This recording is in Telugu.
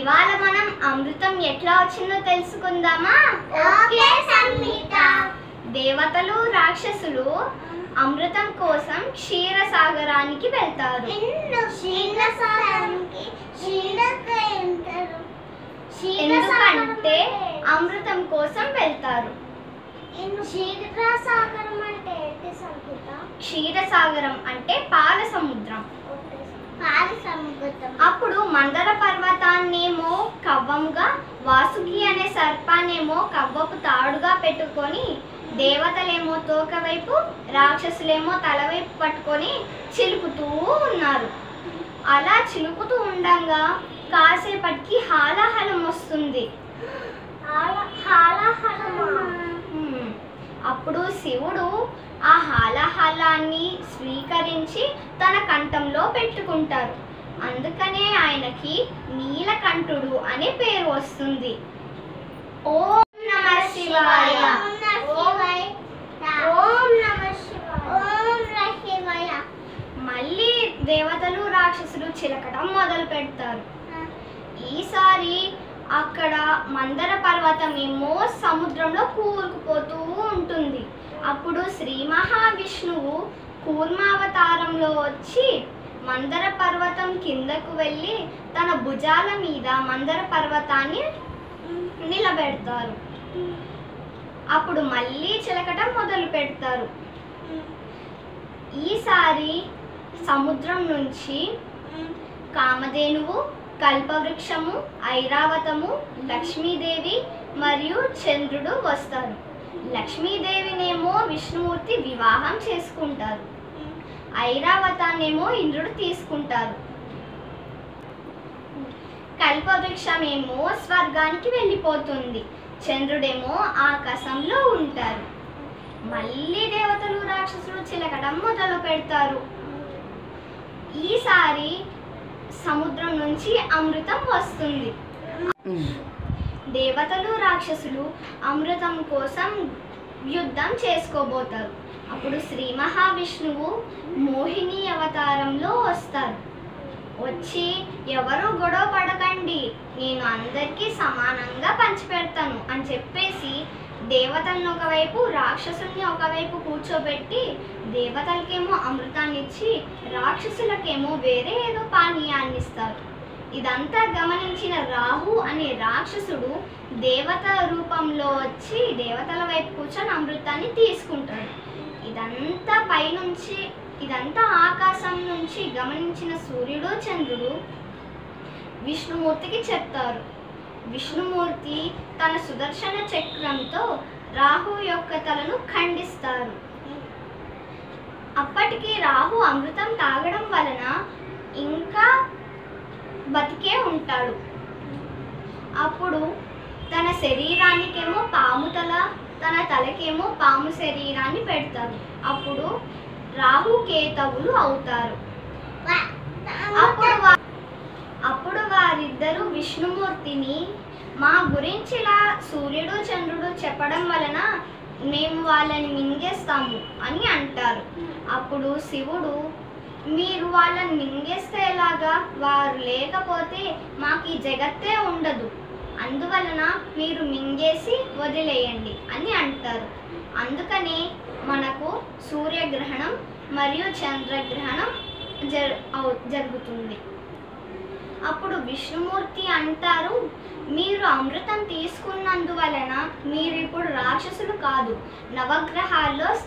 ఇవాళ మనం అమృతం ఎట్లా వచ్చిందో తెలుసుకుందామా ఓకే సంహిత దేవతలు రాక్షసులు అమృతం కోసం క్షీరసాగరానికి వెళ్తారు ఎన్ను క్షీరసాగరంకి క్షీరక ఎంటారు ఎందుకంటే అమృతం కోసం వెళ్తారు క్షీరసాగరం అంటే ఏంటి సంహిత క్షీరసాగరం అంటే పాల సముద్రం పాలి సముద్రం అప్పుడు మందర పర్వతాన్నేమో కవ్వంగా వాసుకి అనే సర్పాన్నేమో కవ్వపు తాడుగా పెట్టుకొని దేవతలేమో తోక వైపు రాక్షసులేమో తల వైపు పట్టుకొని చిలుకుతూ ఉన్నారు అలా చిలుకుతూ ఉండంగా కాసేపటికి హాలాహలం వస్తుంది హాలాహలమా హ్మ్. అప్పుడు శివుడు ఆ హాలాహలాన్ని స్వీకరించి తన కంఠంలో పెట్టుకుంటారు అందుకనే ఆయనకి నీలకంఠుడు అనే పేరు వస్తుంది ఓం నమ శివాయ ఓం నమ శివాయ ఓం నమ శివాయ మళ్ళీ దేవతలు రాక్షసులు చిలకడం మొదలు పెడతారు ఈసారి అక్కడ మందర పర్వతం ఏమో సముద్రంలో కూరుకుపోతూ ఉంటుంది అప్పుడు శ్రీ మహావిష్ణువు కూర్మావతారంలో వచ్చి మందర పర్వతం కిందకు వెళ్ళి తన భుజాల మీద మందర పర్వతాన్ని నిలబెడతారు అప్పుడు మళ్ళీ చిలకటం మొదలు పెడతారు ఈసారి సముద్రం నుంచి కామధేనువు కల్పవృక్షము ఐరావతము లక్ష్మీదేవి మరియు చంద్రుడు వస్తారు లక్ష్మీదేవినేమో విష్ణుమూర్తి వివాహం చేసుకుంటారు ఐరావతాన్నేమో ఇంద్రుడు తీసుకుంటారు కల్పవృక్షమేమో స్వర్గానికి వెళ్ళిపోతుంది చంద్రుడేమో ఆకాశంలో ఉంటారు మళ్ళీ దేవతలు రాక్షసులు చిలకడం మొదలు పెడతారు ఈసారి సముద్రం నుంచి అమృతం వస్తుంది దేవతలు రాక్షసులు అమృతం కోసం యుద్ధం చేసుకోబోతారు అప్పుడు శ్రీ మహావిష్ణువు మోహిని అవతారంలో వస్తారు వచ్చి ఎవరు గొడవ పడకండి నేను అందరికీ సమానంగా పంచిపెడతాను అని చెప్పేసి దేవతలను ఒకవైపు రాక్షసుల్ని ఒకవైపు కూర్చోబెట్టి దేవతలకేమో అమృతాన్ని ఇచ్చి రాక్షసులకేమో వేరే ఏదో పానీయాన్ని ఇస్తారు ఇదంతా గమనించిన రాహు అనే రాక్షసుడు దేవత రూపంలో వచ్చి దేవతల వైపు కూర్చొని అమృతాన్ని తీసుకుంటాడు ఇదంతా పైనుంచి ఇదంతా ఆకాశం నుంచి గమనించిన సూర్యుడు చంద్రుడు విష్ణుమూర్తికి చెప్తారు విష్ణుమూర్తి తన సుదర్శన చక్రంతో రాహు యొక్క తలను ఖండిస్తారు అప్పటికి రాహు అమృతం తాగడం వలన ఇంకా బతికే ఉంటాడు అప్పుడు తన శరీరానికేమో పాము తల తన తలకేమో పాము శరీరాన్ని పెడతారు అప్పుడు రాహు కేతవులు అవుతారు అప్పుడు వా- అప్పుడు వారిద్దరూ విష్ణుమూర్తిని మా గురించి ఇలా సూర్యుడు చంద్రుడు చెప్పడం వలన మేము వాళ్ళని మింగేస్తాము అని అంటారు అప్పుడు శివుడు మీరు వాళ్ళని మింగేస్తే ఎలాగా వారు లేకపోతే మాకు ఈ జగత్తే ఉండదు అందువలన మీరు మింగేసి వదిలేయండి అని అంటారు అందుకనే మనకు సూర్యగ్రహణం మరియు చంద్రగ్రహణం జర్ అవు- జరుగుతుంది అప్పుడు విష్ణుమూర్తి అంటారు మీరు అమృతం తీసుకున్నందువలన మీరు ఇప్పుడు రాక్షసులు కాదు నవగ్రహాల్లో